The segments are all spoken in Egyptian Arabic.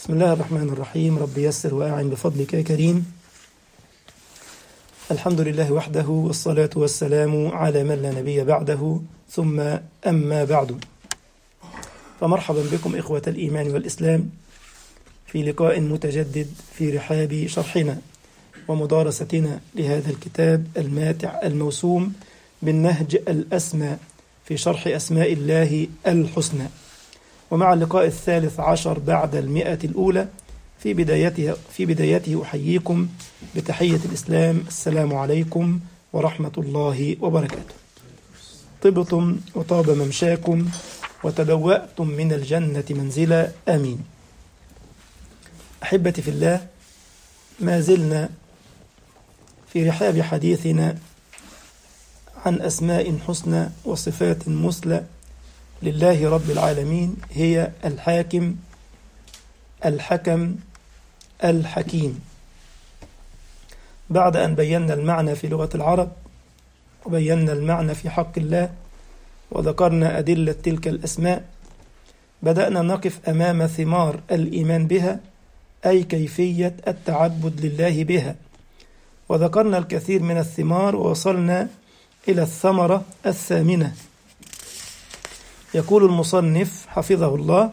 بسم الله الرحمن الرحيم رب يسر وأعن بفضلك يا كريم الحمد لله وحده والصلاة والسلام على من لا نبي بعده ثم أما بعد فمرحبا بكم إخوة الإيمان والإسلام في لقاء متجدد في رحاب شرحنا ومدارستنا لهذا الكتاب الماتع الموسوم بالنهج الأسمى في شرح أسماء الله الحسنى ومع اللقاء الثالث عشر بعد المئة الأولى في بدايتها في بدايته أحييكم بتحية الإسلام السلام عليكم ورحمة الله وبركاته طبتم وطاب ممشاكم وتبوأتم من الجنة منزلا آمين أحبتي في الله ما زلنا في رحاب حديثنا عن أسماء حسنى وصفات مثلى لله رب العالمين هي الحاكم الحكم الحكيم بعد أن بينا المعنى في لغة العرب وبينا المعنى في حق الله وذكرنا أدلة تلك الأسماء بدأنا نقف أمام ثمار الإيمان بها أي كيفية التعبد لله بها وذكرنا الكثير من الثمار ووصلنا إلى الثمرة الثامنة يقول المصنف حفظه الله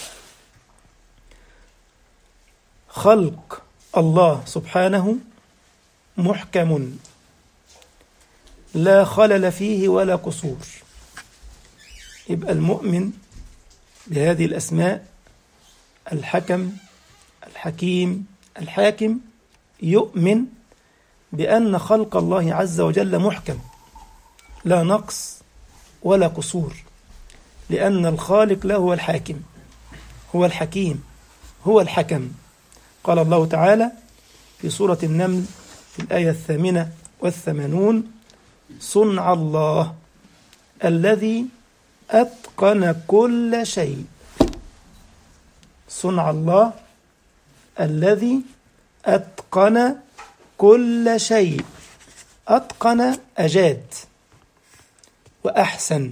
خلق الله سبحانه محكم لا خلل فيه ولا قصور يبقى المؤمن بهذه الأسماء الحكم الحكيم الحاكم يؤمن بأن خلق الله عز وجل محكم لا نقص ولا قصور لأن الخالق له هو الحاكم هو الحكيم هو الحكم قال الله تعالى في سورة النمل في الآية الثامنة والثمانون صنع الله الذي أتقن كل شيء صنع الله الذي أتقن كل شيء أتقن أجاد وأحسن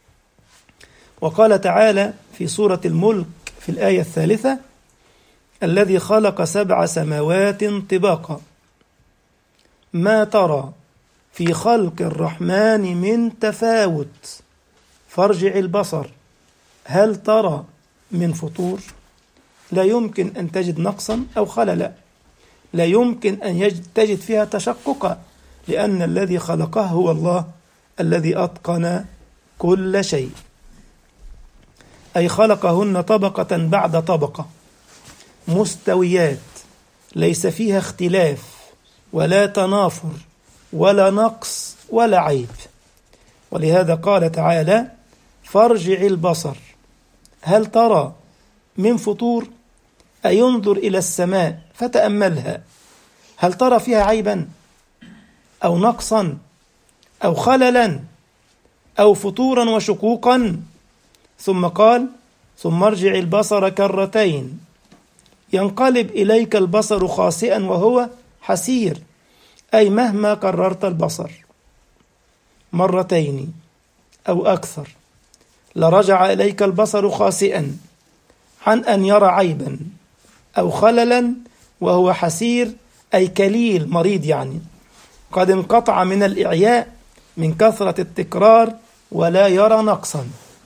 وقال تعالى في سورة الملك في الآية الثالثة الذي خلق سبع سماوات طباقا ما ترى في خلق الرحمن من تفاوت فارجع البصر هل ترى من فطور لا يمكن أن تجد نقصا أو خللا لا يمكن أن تجد فيها تشققا لأن الذي خلقه هو الله الذي أتقن كل شيء أي خلقهن طبقة بعد طبقة مستويات ليس فيها اختلاف ولا تنافر ولا نقص ولا عيب ولهذا قال تعالى فارجع البصر هل ترى من فطور أينظر إلى السماء فتأملها هل ترى فيها عيبا أو نقصا أو خللا أو فطورا وشكوكا ثم قال ثم ارجع البصر كرتين ينقلب إليك البصر خاسئا وهو حسير أي مهما كررت البصر مرتين أو أكثر لرجع إليك البصر خاسئا عن أن يرى عيبا أو خللا وهو حسير أي كليل مريض يعني قد انقطع من الإعياء من كثرة التكرار ولا يرى نقصا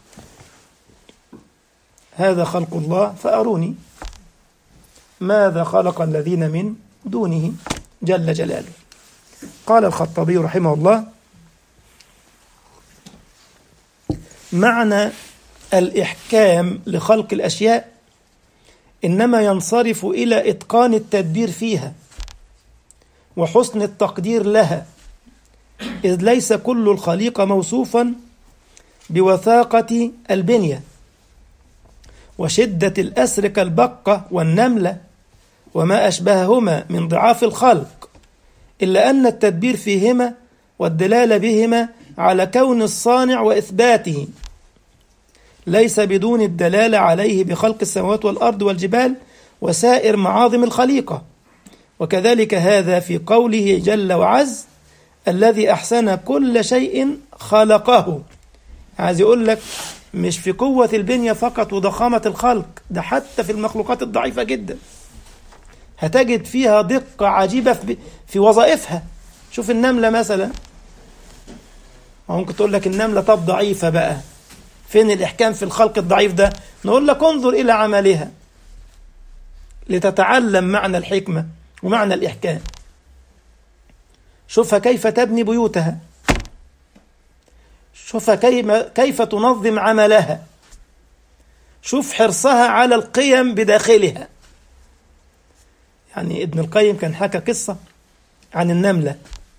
هذا خلق الله فأروني ماذا خلق الذين من دونه جل جلاله قال الخطابي رحمه الله معنى الإحكام لخلق الأشياء إنما ينصرف إلى إتقان التدبير فيها وحسن التقدير لها إذ ليس كل الخليقة موصوفا بوثاقة البنية وشدة الأسر كالبقة والنملة وما أشبههما من ضعاف الخلق إلا أن التدبير فيهما والدلالة بهما على كون الصانع وإثباته ليس بدون الدلالة عليه بخلق السماوات والأرض والجبال وسائر معاظم الخليقة وكذلك هذا في قوله جل وعز الذي أحسن كل شيء خلقه عايز يقول لك مش في قوة البنية فقط وضخامة الخلق ده حتى في المخلوقات الضعيفة جدا هتجد فيها دقة عجيبة في, في وظائفها شوف النملة مثلا ممكن تقول لك النملة طب ضعيفة بقى فين الإحكام في الخلق الضعيف ده نقول لك انظر إلى عملها لتتعلم معنى الحكمة ومعنى الإحكام شوفها كيف تبني بيوتها شوفها كيف تنظم عملها شوف حرصها على القيم بداخلها يعني ابن القيم كان حكى قصة عن النملة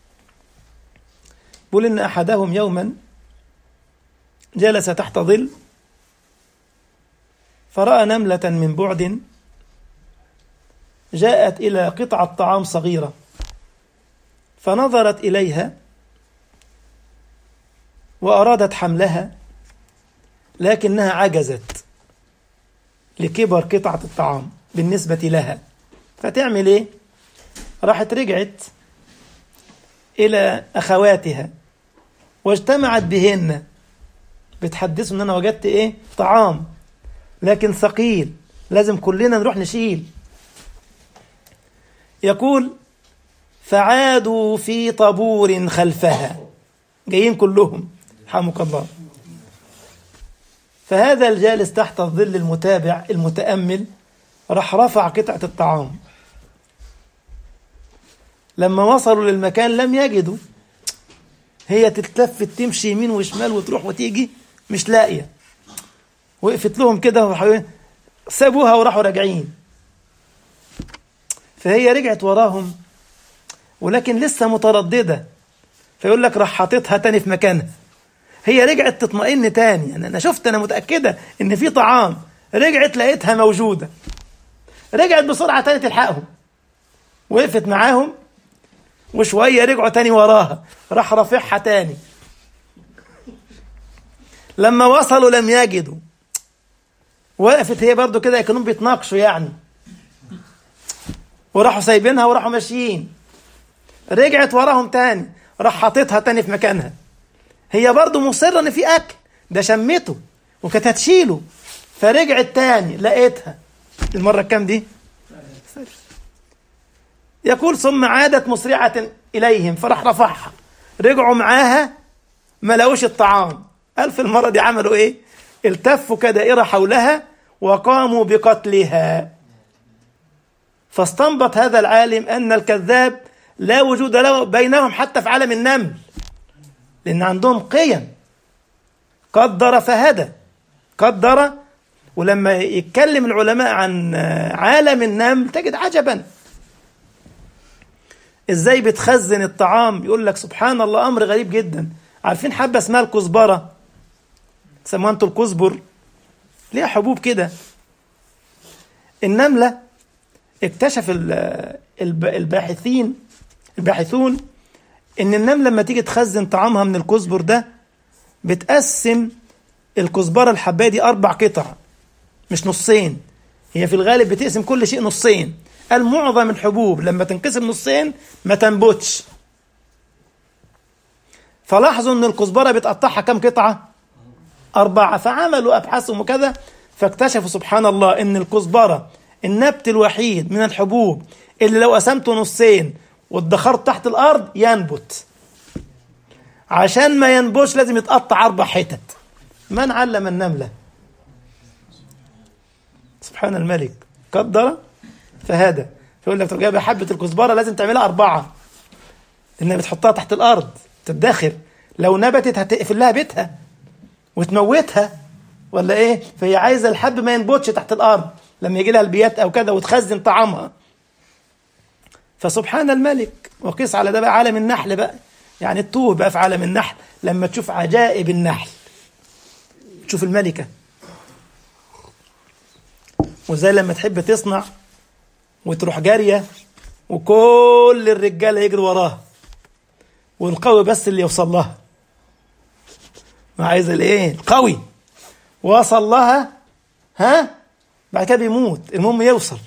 بيقول إن أحدهم يوما جلس تحت ظل فرأى نملة من بعد جاءت إلى قطعة طعام صغيرة فنظرت إليها وأرادت حملها لكنها عجزت لكبر قطعة الطعام بالنسبة لها فتعمل إيه؟ راحت رجعت إلى أخواتها واجتمعت بهن بتحدثوا إن أنا وجدت إيه؟ طعام لكن ثقيل لازم كلنا نروح نشيل يقول فعادوا في طابور خلفها جايين كلهم حمك الله فهذا الجالس تحت الظل المتابع المتأمل راح رفع قطعة الطعام لما وصلوا للمكان لم يجدوا هي تتلفت تمشي يمين وشمال وتروح وتيجي مش لاقية وقفت لهم كده سابوها وراحوا راجعين فهي رجعت وراهم ولكن لسه مترددة فيقول لك راح حاططها تاني في مكانها هي رجعت تطمئن تاني يعني انا شفت انا متاكده ان في طعام رجعت لقيتها موجوده رجعت بسرعه تاني تلحقهم وقفت معاهم وشويه رجعوا تاني وراها راح رافعها تاني لما وصلوا لم يجدوا وقفت هي برضو كده كانوا بيتناقشوا يعني وراحوا سايبينها وراحوا ماشيين رجعت وراهم تاني راح حاططها تاني في مكانها هي برضه مصرة ان في اكل ده شمته وكانت هتشيله فرجعت تاني لقيتها المرة الكام دي يقول ثم عادت مسرعة إليهم فراح رفعها رجعوا معاها ما لقوش الطعام قال في المرة دي عملوا إيه التفوا كدائرة حولها وقاموا بقتلها فاستنبط هذا العالم أن الكذاب لا وجود له بينهم حتى في عالم النمل لأن عندهم قيم قدر فهدى قدر ولما يتكلم العلماء عن عالم النمل تجد عجبا ازاي بتخزن الطعام يقول لك سبحان الله امر غريب جدا عارفين حبه اسمها الكزبره سموها انتوا الكزبر ليها حبوب كده النمله اكتشف الباحثين الباحثون ان النمله لما تيجي تخزن طعامها من الكزبر ده بتقسم الكزبره الحبايه دي اربع قطع مش نصين هي في الغالب بتقسم كل شيء نصين قال معظم الحبوب لما تنقسم نصين ما تنبتش فلاحظوا ان الكزبره بتقطعها كم قطعه اربعه فعملوا ابحاثهم وكذا فاكتشفوا سبحان الله ان الكزبره النبت الوحيد من الحبوب اللي لو قسمته نصين وادخرت تحت الارض ينبت عشان ما ينبوش لازم يتقطع اربع حتت من علم النمله سبحان الملك قدر فهدى فيقول لك جايب حبه الكزبره لازم تعملها اربعه لانها بتحطها تحت الارض تدخر لو نبتت هتقفل لها بيتها وتموتها ولا ايه فهي عايزه الحب ما ينبتش تحت الارض لما يجي لها البيات او كذا وتخزن طعامها فسبحان الملك وقيس على ده بقى عالم النحل بقى يعني الطور بقى في عالم النحل لما تشوف عجائب النحل تشوف الملكة وزي لما تحب تصنع وتروح جارية وكل الرجالة يجروا وراها والقوي بس اللي يوصل لها ما عايز الايه القوي وصل لها ها بعد كده بيموت المهم يوصل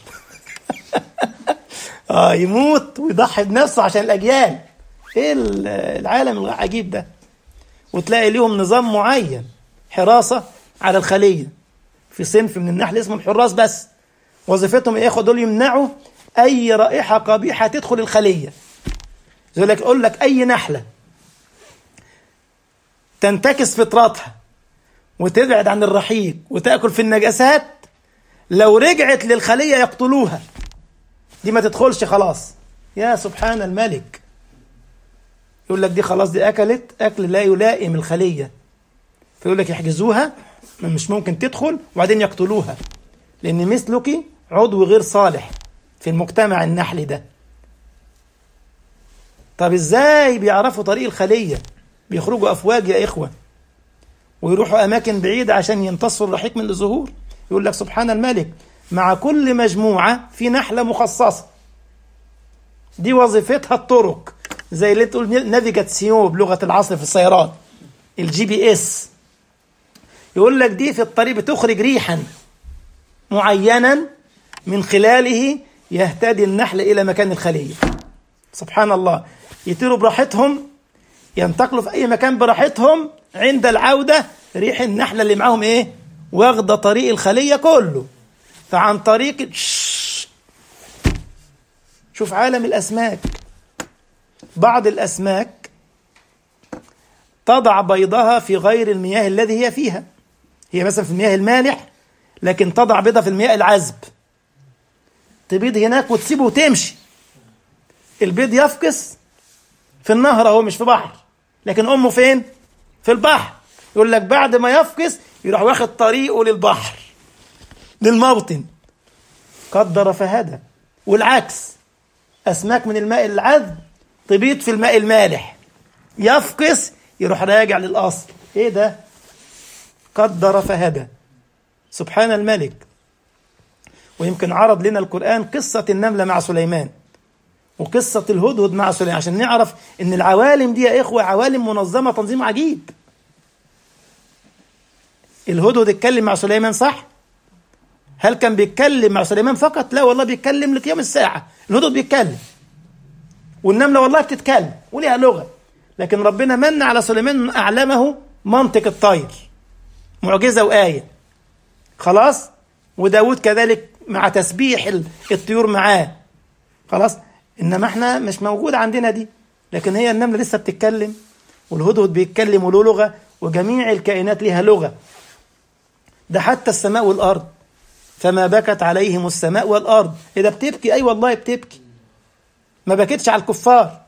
اه يموت ويضحي بنفسه عشان الاجيال ايه العالم العجيب ده وتلاقي ليهم نظام معين حراسه على الخلية في صنف من النحل اسمه الحراس بس وظيفتهم ايه دول يمنعوا اي رائحة قبيحة تدخل الخلية يقول لك يقول لك اي نحلة تنتكس فطرتها وتبعد عن الرحيق وتاكل في النجاسات لو رجعت للخلية يقتلوها دي ما تدخلش خلاص يا سبحان الملك يقول لك دي خلاص دي اكلت اكل لا يلائم الخليه فيقول لك يحجزوها مش ممكن تدخل وبعدين يقتلوها لان مثلك عضو غير صالح في المجتمع النحلي ده طب ازاي بيعرفوا طريق الخليه بيخرجوا افواج يا اخوه ويروحوا اماكن بعيده عشان يمتصوا الرحيق من الزهور يقول لك سبحان الملك مع كل مجموعه في نحله مخصصه دي وظيفتها الطرق زي اللي تقول نافيجاتسيون بلغه العصر في السيارات الجي بي اس يقول لك دي في الطريق بتخرج ريحا معينا من خلاله يهتدي النحل الى مكان الخليه سبحان الله يطيروا براحتهم ينتقلوا في اي مكان براحتهم عند العوده ريح النحله اللي معاهم ايه واخده طريق الخليه كله فعن طريق شوف عالم الاسماك بعض الاسماك تضع بيضها في غير المياه الذي هي فيها هي مثلا في المياه المالح لكن تضع بيضها في المياه العذب تبيض هناك وتسيبه وتمشي البيض يفقس في النهر اهو مش في بحر لكن امه فين في البحر يقول لك بعد ما يفقس يروح واخد طريقه للبحر للموطن قدر فهدى والعكس اسماك من الماء العذب تبيض في الماء المالح يفقس يروح راجع للاصل ايه ده قدر فهدى سبحان الملك ويمكن عرض لنا القرآن قصة النملة مع سليمان وقصة الهدهد مع سليمان عشان نعرف ان العوالم دي يا اخوة عوالم منظمة تنظيم عجيب الهدهد اتكلم مع سليمان صح هل كان بيتكلم مع سليمان فقط لا والله بيتكلم لقيام الساعة الهدهد بيتكلم والنملة والله بتتكلم وليها لغة لكن ربنا من على سليمان أعلمه منطق الطير معجزة وآية خلاص وداود كذلك مع تسبيح الطيور معاه خلاص إنما احنا مش موجود عندنا دي لكن هي النملة لسه بتتكلم والهدهد بيتكلم وله لغة وجميع الكائنات لها لغة ده حتى السماء والأرض فما بكت عليهم السماء والأرض إذا بتبكي أي أيوة والله بتبكي ما بكتش على الكفار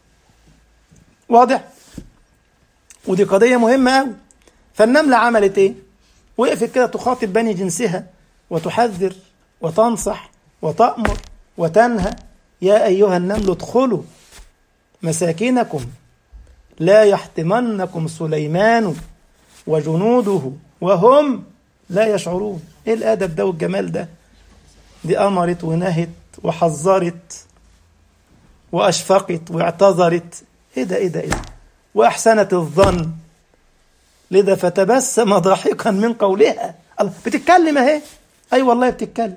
واضح ودي قضية مهمة أوي فالنملة عملت إيه وقفت كده تخاطب بني جنسها وتحذر وتنصح وتأمر وتنهى يا أيها النمل ادخلوا مساكنكم لا يحطمنكم سليمان وجنوده وهم لا يشعرون ايه الادب ده والجمال ده دي امرت ونهت وحذرت واشفقت واعتذرت ايه ده ايه ده ايه ده واحسنت الظن لذا فتبسم ضاحكا من قولها الله بتتكلم اهي اي أيوة والله بتتكلم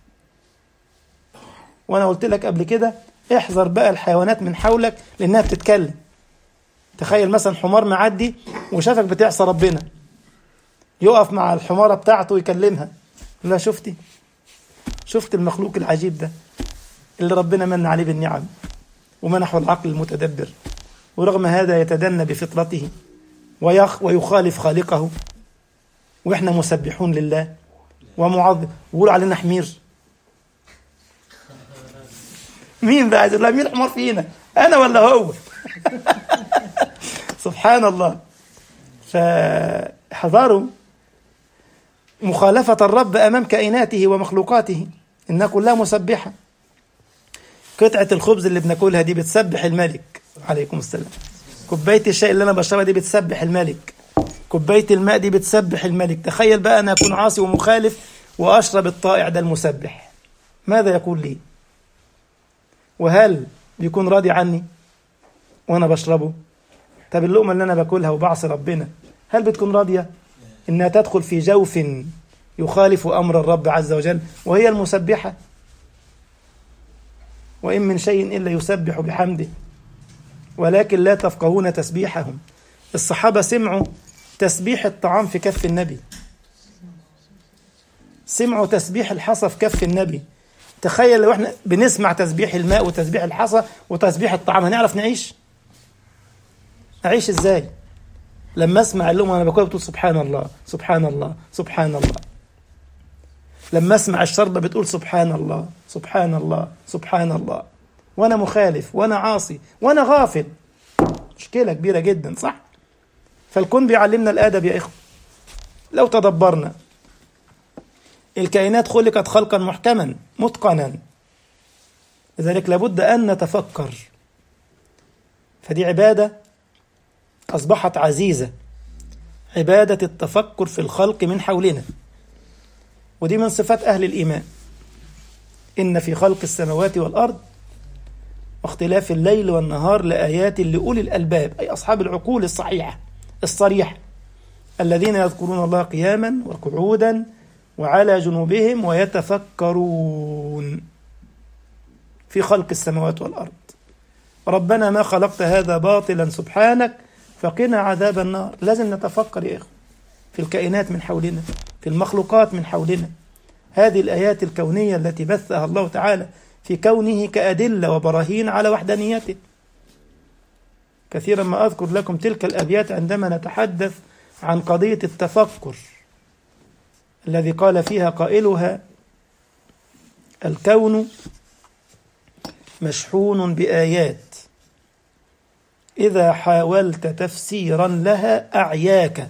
وانا قلت لك قبل كده احذر بقى الحيوانات من حولك لانها بتتكلم تخيل مثلا حمار معدي وشافك بتعصى ربنا يقف مع الحماره بتاعته ويكلمها لا شفتي شفت المخلوق العجيب ده اللي ربنا من عليه بالنعم ومنحه العقل المتدبر ورغم هذا يتدنى بفطرته ويخ ويخالف خالقه واحنا مسبحون لله ومعظم ويقولوا علينا حمير مين بقى لا مين حمار فينا انا ولا هو سبحان الله فاحذروا مخالفة الرب أمام كائناته ومخلوقاته إنها كلها مسبحة قطعة الخبز اللي بناكلها دي بتسبح الملك عليكم السلام كوباية الشاي اللي أنا بشربها دي بتسبح الملك كوباية الماء دي بتسبح الملك تخيل بقى أنا أكون عاصي ومخالف وأشرب الطائع ده المسبح ماذا يقول لي وهل بيكون راضي عني وأنا بشربه طب اللقمة اللي أنا باكلها وبعصي ربنا هل بتكون راضية إنها تدخل في جوف يخالف أمر الرب عز وجل وهي المسبحة وإن من شيء إلا يسبح بحمده ولكن لا تفقهون تسبيحهم الصحابة سمعوا تسبيح الطعام في كف النبي سمعوا تسبيح الحصى في كف النبي تخيل لو احنا بنسمع تسبيح الماء وتسبيح الحصى وتسبيح الطعام هنعرف نعيش أعيش إزاي لما أسمع اللقمة وأنا باكلها بتقول سبحان الله سبحان الله سبحان الله لما أسمع الشربة بتقول سبحان الله سبحان الله سبحان الله وأنا مخالف وأنا عاصي وأنا غافل مشكلة كبيرة جدا صح فالكون بيعلمنا الآدب يا إخوة لو تدبرنا الكائنات خلقت خلقا محكما متقنا لذلك لابد أن نتفكر فدي عبادة أصبحت عزيزة عبادة التفكر في الخلق من حولنا ودي من صفات أهل الإيمان إن في خلق السماوات والأرض واختلاف الليل والنهار لآيات لأولي الألباب أي أصحاب العقول الصحيحة الصريحة الذين يذكرون الله قياما وقعودا وعلى جنوبهم ويتفكرون في خلق السماوات والأرض ربنا ما خلقت هذا باطلا سبحانك فقنا عذاب النار لازم نتفكر يا إخوة في الكائنات من حولنا في المخلوقات من حولنا هذه الآيات الكونية التي بثها الله تعالى في كونه كأدلة وبراهين على وحدانيته كثيرا ما أذكر لكم تلك الأبيات عندما نتحدث عن قضية التفكر الذي قال فيها قائلها الكون مشحون بآيات إذا حاولت تفسيرا لها أعياك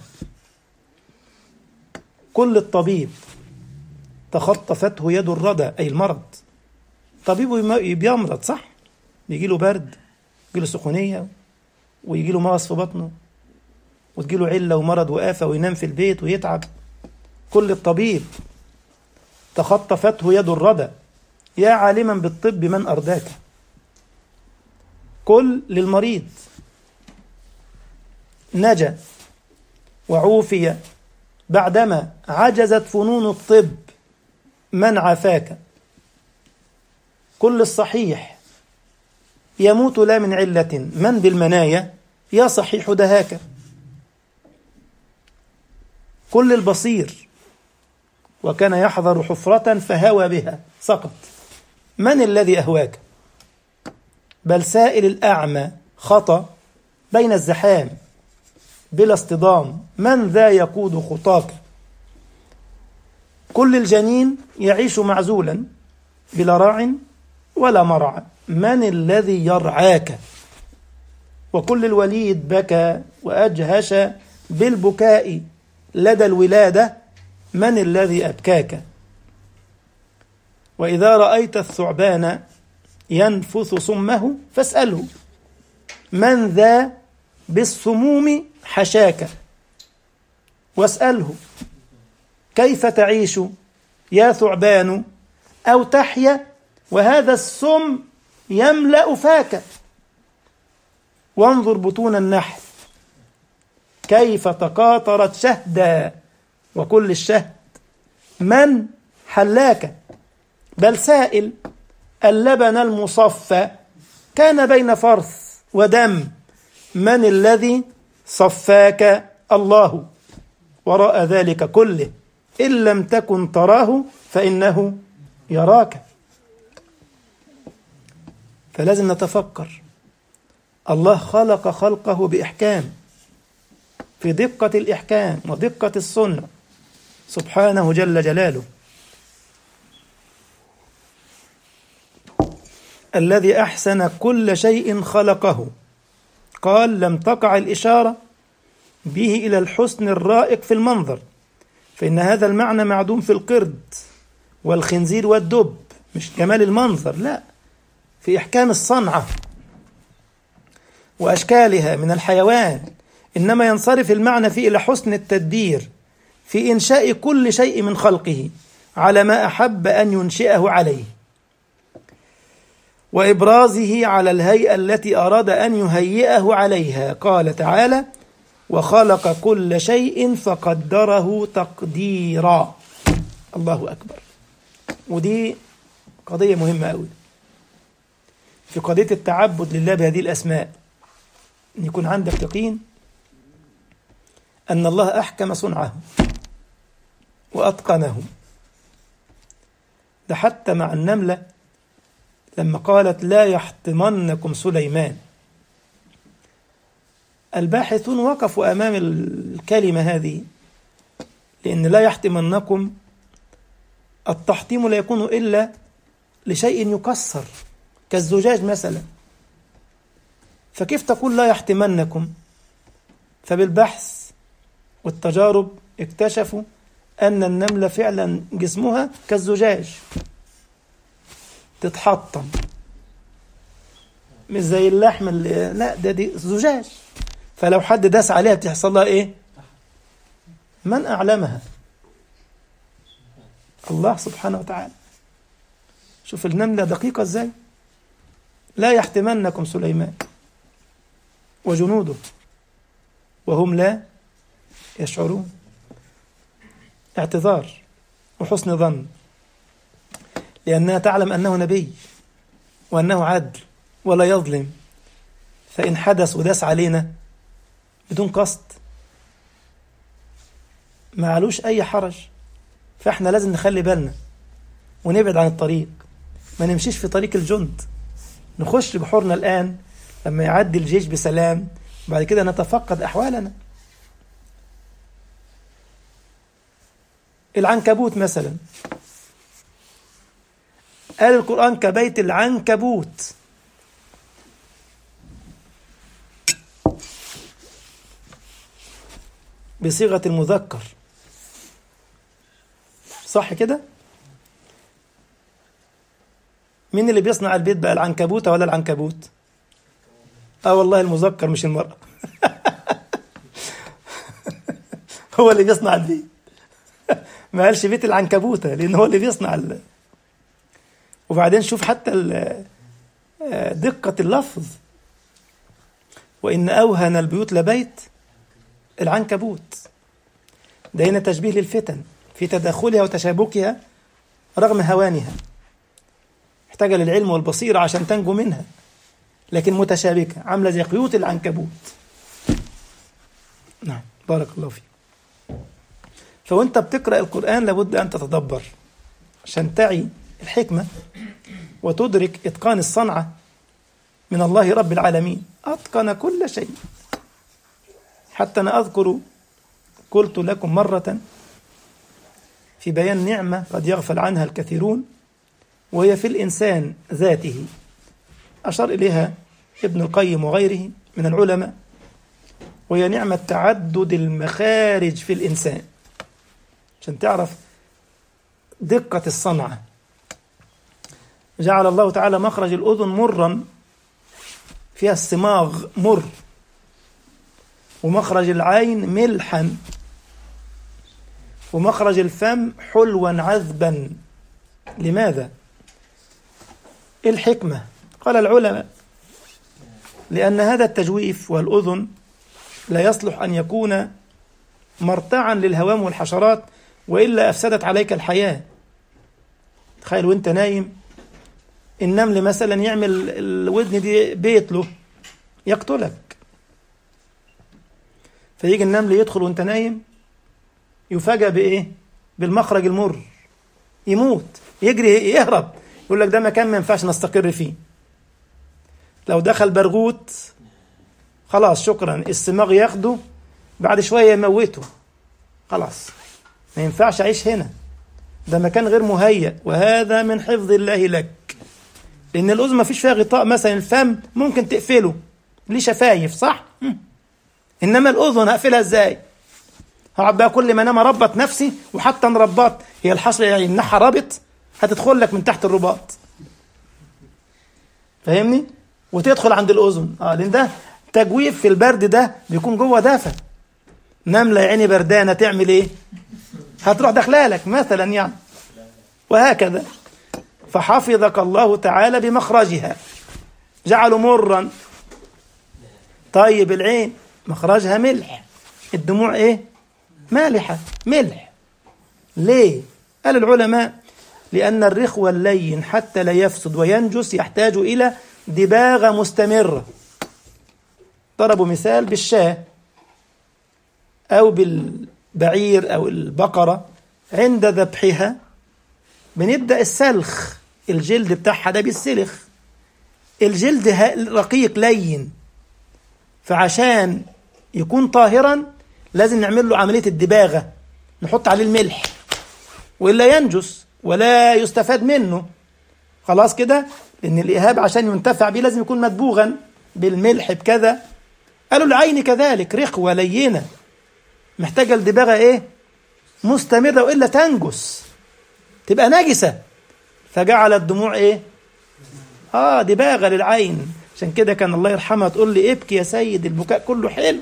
كل الطبيب تخطفته يد الردى أي المرض طبيبه بيمرض صح بيجي له برد يجي له سخونية ويجي له مغص في بطنه وتجي له علة ومرض وآفة وينام في البيت ويتعب كل الطبيب تخطفته يد الردى يا عالما بالطب من أرداك كل للمريض نجا وعوفي بعدما عجزت فنون الطب من عافاك كل الصحيح يموت لا من علة من بالمنايا يا صحيح دهاك كل البصير وكان يحضر حفرة فهوى بها سقط من الذي أهواك بل سائل الأعمى خطأ بين الزحام بلا اصطدام من ذا يقود خطاك كل الجنين يعيش معزولا بلا راع ولا مرعى من الذي يرعاك وكل الوليد بكى وأجهش بالبكاء لدى الولادة من الذي أبكاك وإذا رأيت الثعبان ينفث صمه فاسأله من ذا بالسموم حشاك واسأله كيف تعيش يا ثعبان أو تحيا وهذا السم يملأ فاك وانظر بطون النحل كيف تقاطرت شهدا وكل الشهد من حلاك بل سائل اللبن المصفى كان بين فرث ودم من الذي صفاك الله وراء ذلك كله إن لم تكن تراه فإنه يراك فلازم نتفكر الله خلق خلقه بإحكام في دقة الإحكام ودقة الصنع سبحانه جل جلاله الذي أحسن كل شيء خلقه قال لم تقع الإشارة به إلى الحسن الرائق في المنظر فإن هذا المعنى معدوم في القرد والخنزير والدب مش جمال المنظر لا في إحكام الصنعة وأشكالها من الحيوان إنما ينصرف المعنى فيه إلى حسن التدبير في إنشاء كل شيء من خلقه على ما أحب أن ينشئه عليه وإبرازه على الهيئة التي أراد أن يهيئه عليها قال تعالى وخلق كل شيء فقدره تقديرا الله أكبر ودي قضية مهمة أوي في قضية التعبد لله بهذه الأسماء أن يكون عندك يقين أن الله أحكم صنعه وأتقنه ده حتى مع النملة لما قالت لا يحطمنكم سليمان الباحثون وقفوا أمام الكلمة هذه لأن لا يحطمنكم التحطيم لا يكون إلا لشيء يكسر كالزجاج مثلا فكيف تقول لا يحتمنكم فبالبحث والتجارب اكتشفوا أن النملة فعلا جسمها كالزجاج تتحطم مش زي اللحم اللي لا ده دي زجاج فلو حد داس عليها بتحصل لها ايه من أعلمها الله سبحانه وتعالى شوف النملة دقيقة ازاي لا يحتمنكم سليمان وجنوده وهم لا يشعرون اعتذار وحسن ظن لأنها تعلم أنه نبي وأنه عدل ولا يظلم فإن حدث وداس علينا بدون قصد ما علوش أي حرج فإحنا لازم نخلي بالنا ونبعد عن الطريق ما نمشيش في طريق الجند نخش بحورنا الآن لما يعدي الجيش بسلام بعد كده نتفقد أحوالنا العنكبوت مثلا قال القرآن كبيت العنكبوت بصيغة المذكر صح كده؟ مين اللي بيصنع البيت بقى العنكبوتة ولا العنكبوت؟ اه والله المذكر مش المرأة هو اللي بيصنع البيت ما قالش بيت العنكبوتة لأن هو اللي بيصنع ال... وبعدين شوف حتى ال... دقة اللفظ وإن أوهن البيوت لبيت العنكبوت ده هنا تشبيه للفتن في تداخلها وتشابكها رغم هوانها محتاجة للعلم والبصيرة عشان تنجو منها لكن متشابكة عاملة زي قيوت العنكبوت نعم بارك الله فيك فوانت بتقرأ القرآن لابد أن تتدبر عشان تعي الحكمة وتدرك إتقان الصنعة من الله رب العالمين أتقن كل شيء حتى أنا أذكر قلت لكم مرة في بيان نعمة قد يغفل عنها الكثيرون وهي في الإنسان ذاته أشار إليها ابن القيم وغيره من العلماء وهي نعمة تعدد المخارج في الإنسان عشان تعرف دقة الصنعة جعل الله تعالى مخرج الأذن مرا فيها الصماغ مر ومخرج العين ملحا ومخرج الفم حلوا عذبا لماذا الحكمة قال العلماء لأن هذا التجويف والأذن لا يصلح أن يكون مرتعا للهوام والحشرات وإلا أفسدت عليك الحياة تخيل وانت نايم النمل مثلا يعمل الودن دي بيت له يقتلك فيجي النمل يدخل وانت نايم يفاجأ بإيه بالمخرج المر يموت يجري يهرب يقول لك ده مكان ما ينفعش نستقر فيه لو دخل برغوت خلاص شكرا السماغ ياخده بعد شوية يموته خلاص ما ينفعش أعيش هنا ده مكان غير مهيأ وهذا من حفظ الله لك لأن الأذن ما فيش فيها غطاء مثلا الفم ممكن تقفله ليه شفايف صح؟ إنما الأذن هقفلها إزاي؟ هقعد بقى كل ما انام اربط نفسي وحتى ان ربطت هي الحصر يعني النحى رابط هتدخل لك من تحت الرباط فاهمني وتدخل عند الاذن اه لان ده تجويف في البرد ده بيكون جوه دافى نمله يا عيني بردانه تعمل ايه هتروح داخلالك مثلا يعني وهكذا فحفظك الله تعالى بمخرجها جعله مرا طيب العين مخرجها ملح الدموع ايه مالحة ملح ليه؟ قال العلماء لأن الرخوة اللين حتى لا يفسد وينجس يحتاج إلى دباغة مستمرة ضربوا مثال بالشاة أو بالبعير أو البقرة عند ذبحها بنبدأ السلخ الجلد بتاعها ده بيتسلخ الجلد رقيق لين فعشان يكون طاهرا لازم نعمل له عملية الدباغة نحط عليه الملح وإلا ينجس ولا يستفاد منه خلاص كده لأن الإهاب عشان ينتفع به لازم يكون مدبوغا بالملح بكذا قالوا العين كذلك رخوة لينة محتاجة الدباغة إيه مستمرة وإلا تنجس تبقى نجسة فجعل الدموع إيه آه دباغة للعين عشان كده كان الله يرحمها تقول لي ابكي يا سيد البكاء كله حلو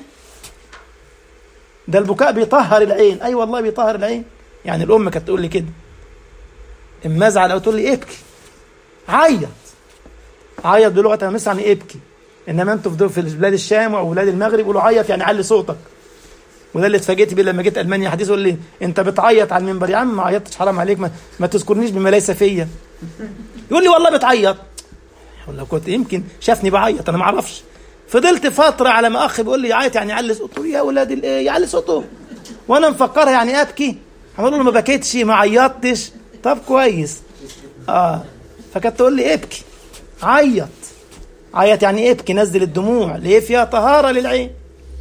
ده البكاء بيطهر العين اي أيوة والله بيطهر العين يعني الام كانت تقول لي كده اما ازعل او تقول لي ابكي عيط عيط بلغه مصر يعني ابكي انما انتوا في بلاد الشام وبلاد المغرب يقولوا عيط يعني علي صوتك وده اللي اتفاجئت بيه لما جيت المانيا حديث يقول لي انت بتعيط على المنبر يا عم ما عيطتش حرام عليك ما, ما تذكرنيش بما ليس فيا يقول لي والله بتعيط ولا كنت يمكن شافني بعيط انا ما اعرفش فضلت فترة على ما أخ بيقول لي عيط يعني علي صوته يا ولاد الإيه يعلي صوته وأنا مفكرها يعني أبكي هقول له ما بكيتش ما عيطتش طب كويس آه فكانت تقول لي ابكي عيط عيط يعني ابكي نزل الدموع ليه فيها طهارة للعين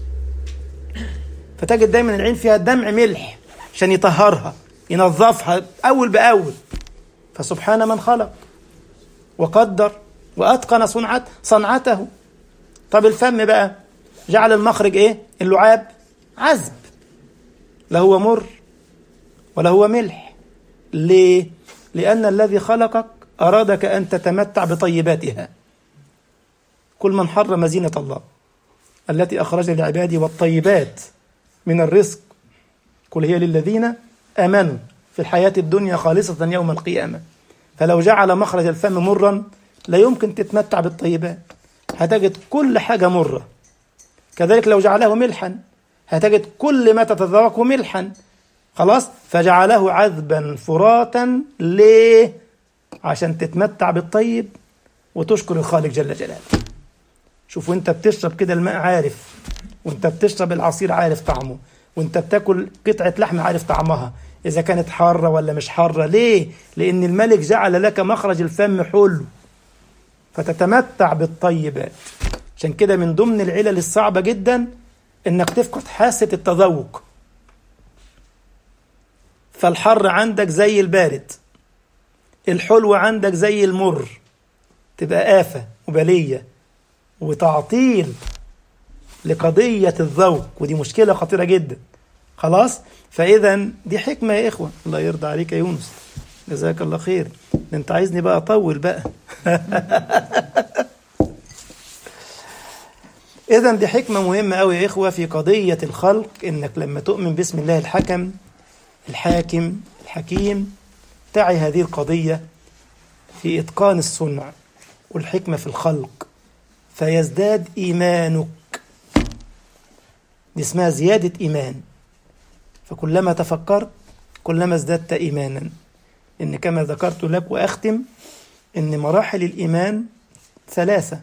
فتجد دايما العين فيها دمع ملح عشان يطهرها ينظفها أول بأول فسبحان من خلق وقدر وأتقن صنعت صنعته طب الفم بقى جعل المخرج ايه اللعاب عذب لا هو مر ولا هو ملح ليه لأن الذي خلقك أرادك أن تتمتع بطيباتها كل من حرم زينة الله التي أخرج لعباده والطيبات من الرزق كل هي للذين آمنوا في الحياة الدنيا خالصة يوم القيامة فلو جعل مخرج الفم مرا لا يمكن تتمتع بالطيبات هتجد كل حاجة مرة كذلك لو جعله ملحا هتجد كل ما تتذوقه ملحا خلاص فجعله عذبا فراتا ليه عشان تتمتع بالطيب وتشكر الخالق جل جلاله شوف وانت بتشرب كده الماء عارف وانت بتشرب العصير عارف طعمه وانت بتاكل قطعة لحم عارف طعمها إذا كانت حارة ولا مش حارة ليه؟ لأن الملك جعل لك مخرج الفم حلو فتتمتع بالطيبات عشان كده من ضمن العلل الصعبة جدا انك تفقد حاسة التذوق فالحر عندك زي البارد الحلو عندك زي المر تبقى آفة وبلية وتعطيل لقضية الذوق ودي مشكلة خطيرة جدا خلاص فإذا دي حكمة يا إخوة الله يرضى عليك يا يونس جزاك الله خير ده انت عايزني بقى اطول بقى اذا دي حكمه مهمه قوي يا اخوه في قضيه الخلق انك لما تؤمن باسم الله الحكم الحاكم الحكيم تعي هذه القضيه في اتقان الصنع والحكمه في الخلق فيزداد ايمانك دي اسمها زياده ايمان فكلما تفكرت كلما ازددت ايمانا إن كما ذكرت لك وأختم إن مراحل الإيمان ثلاثة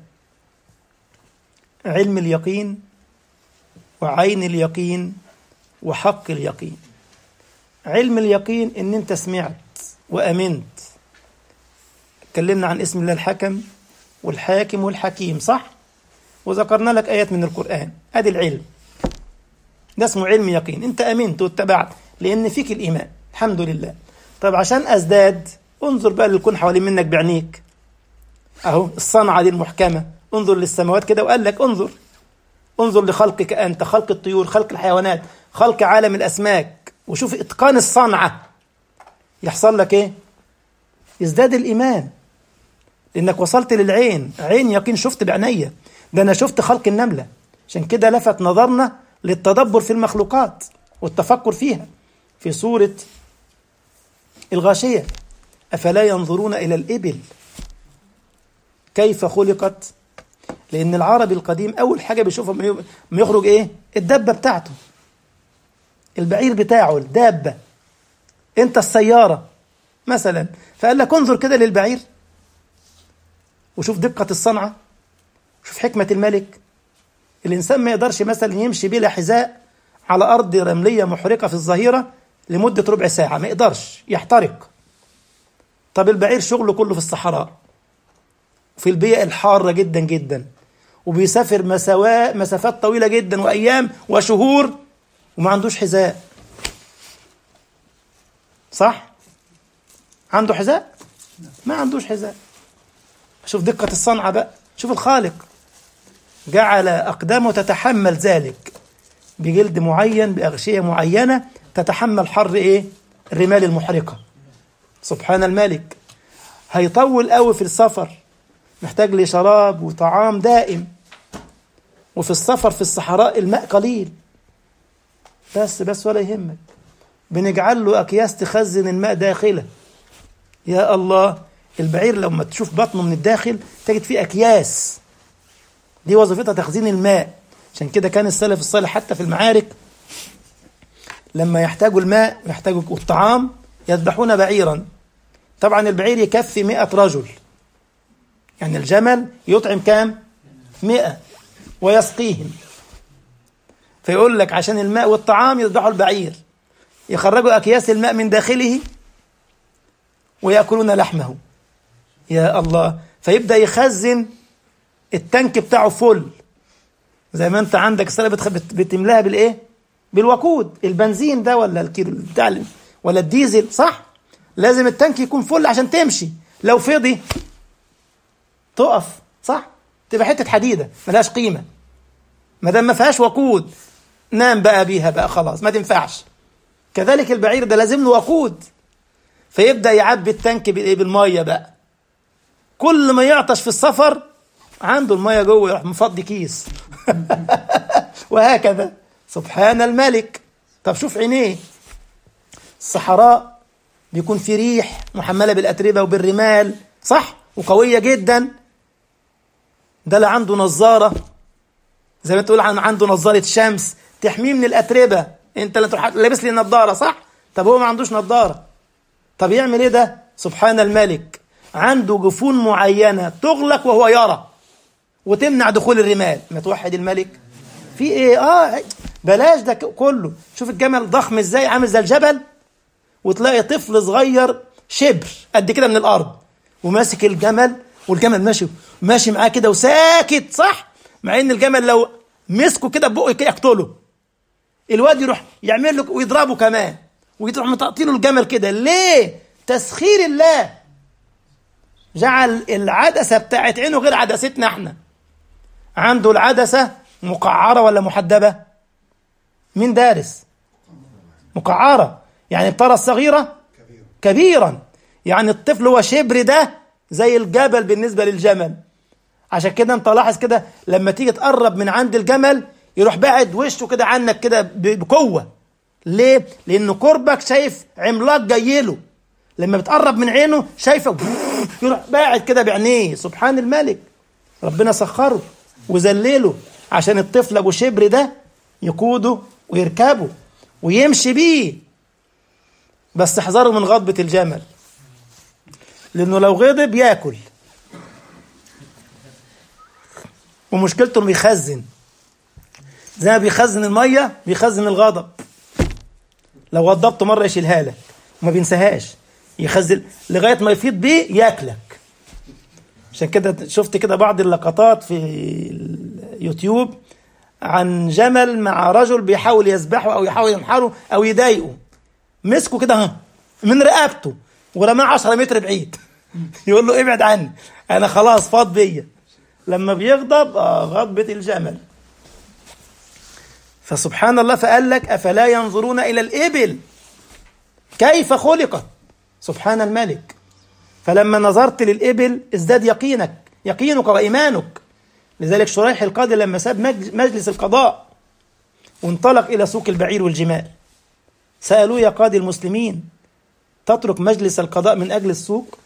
علم اليقين وعين اليقين وحق اليقين علم اليقين إن أنت سمعت وأمنت اتكلمنا عن اسم الله الحكم والحاكم والحكيم صح؟ وذكرنا لك آيات من القرآن أدي العلم ده اسمه علم يقين أنت أمنت واتبعت لأن فيك الإيمان الحمد لله طب عشان ازداد انظر بقى للكون حوالين منك بعينيك اهو الصنعه دي المحكمه انظر للسماوات كده وقال لك انظر انظر لخلقك انت خلق الطيور خلق الحيوانات خلق عالم الاسماك وشوف اتقان الصنعه يحصل لك ايه يزداد الايمان لانك وصلت للعين عين يقين شفت بعينيا ده انا شفت خلق النمله عشان كده لفت نظرنا للتدبر في المخلوقات والتفكر فيها في سوره الغاشية أفلا ينظرون إلى الإبل كيف خلقت لأن العربي القديم أول حاجة بيشوفها ما يخرج إيه الدبة بتاعته البعير بتاعه الدابة أنت السيارة مثلا فقال لك انظر كده للبعير وشوف دقة الصنعة شوف حكمة الملك الإنسان ما يقدرش مثلا يمشي بلا حذاء على أرض رملية محرقة في الظهيرة لمدة ربع ساعة ما يقدرش يحترق طب البعير شغله كله في الصحراء في البيئة الحارة جدا جدا وبيسافر مساوا مسافات طويلة جدا وأيام وشهور وما عندوش حذاء صح؟ عنده حذاء؟ ما عندوش حذاء شوف دقة الصنعة بقى شوف الخالق جعل أقدامه تتحمل ذلك بجلد معين بأغشية معينة تتحمل حر إيه؟ الرمال المحرقة سبحان الملك هيطول قوي في السفر محتاج لشراب وطعام دائم وفي السفر في الصحراء الماء قليل بس بس ولا يهمك بنجعل له أكياس تخزن الماء داخله يا الله البعير لما تشوف بطنه من الداخل تجد فيه أكياس دي وظيفتها تخزين الماء عشان كده كان السلف الصالح حتى في المعارك لما يحتاجوا الماء ويحتاجوا الطعام يذبحون بعيرا طبعا البعير يكفي مئة رجل يعني الجمل يطعم كام مئة ويسقيهم فيقول لك عشان الماء والطعام يذبحوا البعير يخرجوا أكياس الماء من داخله ويأكلون لحمه يا الله فيبدأ يخزن التانك بتاعه فل زي ما انت عندك السنة بتملاها بالايه بالوقود البنزين ده ولا الكيلو بتاع ولا الديزل صح لازم التانك يكون فل عشان تمشي لو فضي تقف صح تبقى حته حديده ملهاش قيمه ما دام ما فيهاش وقود نام بقى بيها بقى خلاص ما تنفعش كذلك البعير ده لازم له وقود فيبدا يعبي التانك بالايه بالميه بقى كل ما يعطش في السفر عنده الميه جوه يروح مفضي كيس وهكذا سبحان الملك طب شوف عينيه الصحراء بيكون في ريح محمله بالاتربه وبالرمال صح وقويه جدا ده اللي عنده نظاره زي ما تقول عنده نظاره شمس تحميه من الاتربه انت اللي تروح لابس لي نظاره صح طب هو ما عندوش نظاره طب يعمل ايه ده سبحان الملك عنده جفون معينه تغلق وهو يرى وتمنع دخول الرمال ما توحد الملك في ايه اه بلاش ده كله شوف الجمل ضخم ازاي عامل زي الجبل وتلاقي طفل صغير شبر قد كده من الارض وماسك الجمل والجمل ماشي ماشي معاه كده وساكت صح مع ان الجمل لو مسكه كده ببقه يقتله الواد يروح يعمل له ويضربه كمان ويروح متقطيله الجمل كده ليه تسخير الله جعل العدسه بتاعت عينه غير عدستنا احنا عنده العدسه مقعره ولا محدبه مين دارس مقعره يعني الطرة الصغيرة كبيرا يعني الطفل هو شبر ده زي الجبل بالنسبة للجمل عشان كده انت لاحظ كده لما تيجي تقرب من عند الجمل يروح بعد وشه كده عنك كده بقوة ليه؟ لأن قربك شايف عملاق جاي له لما بتقرب من عينه شايفه يروح باعد كده بعينيه سبحان الملك ربنا سخره وذلله عشان الطفل ابو شبر ده يقوده ويركبه ويمشي بيه بس احذروا من غضبة الجمل لأنه لو غضب ياكل ومشكلته انه بيخزن زي ما بيخزن المية بيخزن الغضب لو غضبته مرة يشيلها لك وما بينساهاش يخزن لغاية ما يفيض بيه ياكلك عشان كده شفت كده بعض اللقطات في اليوتيوب عن جمل مع رجل بيحاول يذبحه او يحاول ينحره او يضايقه مسكه كده ها من رقبته ورماه 10 متر بعيد يقول له ابعد عني انا خلاص فاض بيا لما بيغضب آه غضبة الجمل فسبحان الله فقال لك افلا ينظرون الى الابل كيف خلقت سبحان الملك فلما نظرت للابل ازداد يقينك يقينك وايمانك لذلك شريح القاضي لما ساب مجلس القضاء وانطلق الى سوق البعير والجمال سألوه يا قاضي المسلمين تترك مجلس القضاء من أجل السوق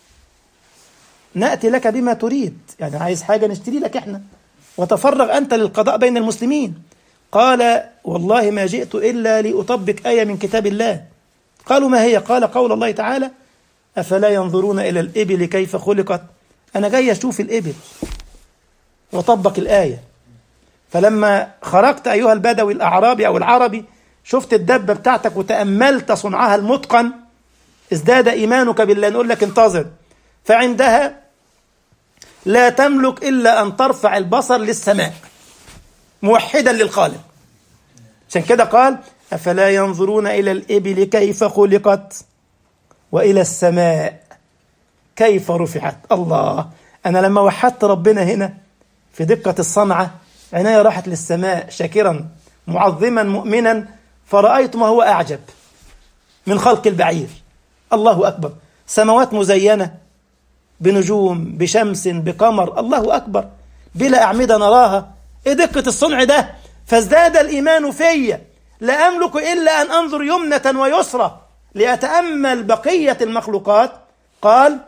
نأتي لك بما تريد يعني عايز حاجة نشتري لك إحنا وتفرغ أنت للقضاء بين المسلمين قال والله ما جئت إلا لأطبق آية من كتاب الله قالوا ما هي قال قول الله تعالى أفلا ينظرون إلى الإبل كيف خلقت أنا جاي أشوف الإبل وطبق الآية فلما خرجت أيها البدوي الأعرابي أو العربي شفت الدبة بتاعتك وتأملت صنعها المتقن ازداد إيمانك بالله نقول لك انتظر فعندها لا تملك إلا أن ترفع البصر للسماء موحدا للخالق عشان كده قال أفلا ينظرون إلى الإبل كيف خلقت وإلى السماء كيف رفعت الله أنا لما وحدت ربنا هنا في دقة الصنعة عناية راحت للسماء شاكرا معظما مؤمنا فرأيت ما هو أعجب من خلق البعير الله أكبر سماوات مزينة بنجوم بشمس بقمر الله أكبر بلا أعمدة نراها إيه دقة الصنع ده فازداد الإيمان في لا أملك إلا أن أنظر يمنة ويسرى لأتأمل بقية المخلوقات قال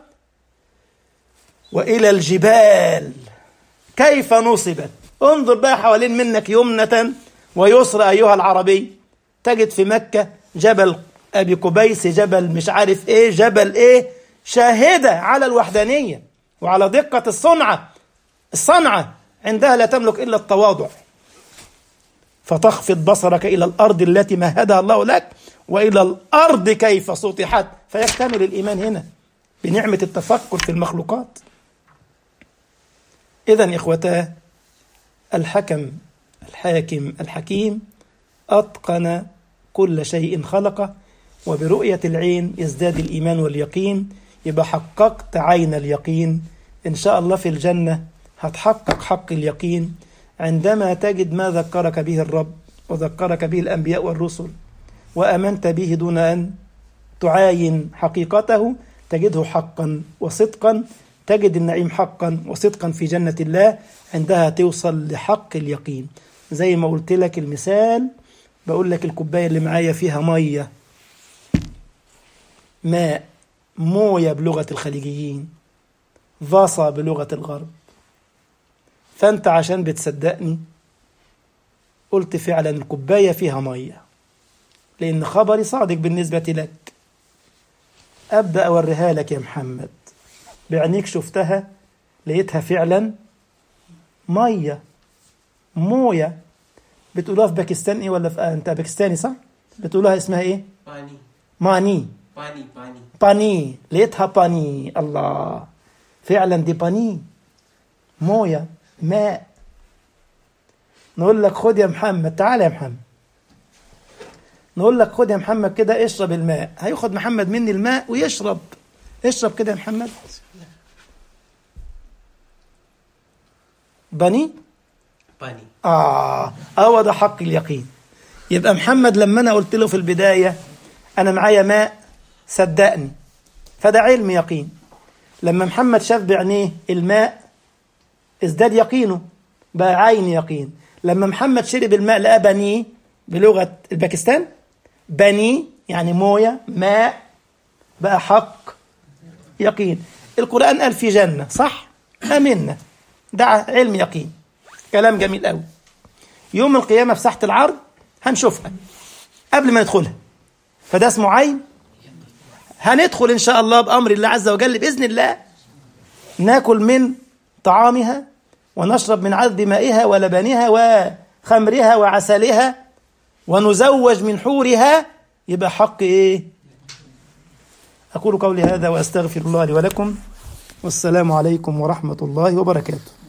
وإلى الجبال كيف نصبت انظر بقى حوالين منك يمنة ويسرى أيها العربي تجد في مكة جبل أبي قبيس جبل مش عارف إيه جبل إيه شاهدة على الوحدانية وعلى دقة الصنعة الصنعة عندها لا تملك إلا التواضع فتخفض بصرك إلى الأرض التي مهدها الله لك وإلى الأرض كيف سطحت فيكتمل الإيمان هنا بنعمة التفكر في المخلوقات إذا إخوتاه الحكم الحاكم الحكيم أتقن كل شيء خلقه وبرؤية العين يزداد الإيمان واليقين يبقى حققت عين اليقين إن شاء الله في الجنة هتحقق حق اليقين عندما تجد ما ذكرك به الرب وذكرك به الأنبياء والرسل وأمنت به دون أن تعاين حقيقته تجده حقا وصدقا تجد النعيم حقا وصدقا في جنة الله عندها توصل لحق اليقين زي ما قلت لك المثال بقول لك الكوباية اللي معايا فيها مية ماء موية بلغة الخليجيين فاصا بلغة الغرب فأنت عشان بتصدقني قلت فعلا الكوباية فيها مية لأن خبري صادق بالنسبة لك أبدأ أوريها لك يا محمد بعينيك شفتها لقيتها فعلا مية موية بتقولوها في باكستان ايه ولا في آه انت باكستاني صح؟ بتقولوها اسمها ايه؟ पानी ماني पानी पानी باني لقيتها باني الله فعلا دي باني مويه ماء نقول لك خد يا محمد تعال يا محمد نقول لك خد يا محمد كده اشرب الماء هياخد محمد مني الماء ويشرب اشرب كده يا محمد بني पानी آه هو ده حق اليقين يبقى محمد لما أنا قلت له في البداية أنا معايا ماء صدقني فده علم يقين لما محمد شاف بعينيه الماء ازداد يقينه بقى عين يقين لما محمد شرب الماء لقى بني بلغة الباكستان بني يعني موية ماء بقى حق يقين القرآن قال في جنة صح آمنا ده علم يقين كلام جميل قوي يوم القيامة في ساحة العرض هنشوفها قبل ما ندخلها فده اسمه عين هندخل إن شاء الله بأمر الله عز وجل بإذن الله ناكل من طعامها ونشرب من عذب مائها ولبنها وخمرها وعسلها ونزوج من حورها يبقى حق إيه أقول قولي هذا وأستغفر الله لي ولكم والسلام عليكم ورحمة الله وبركاته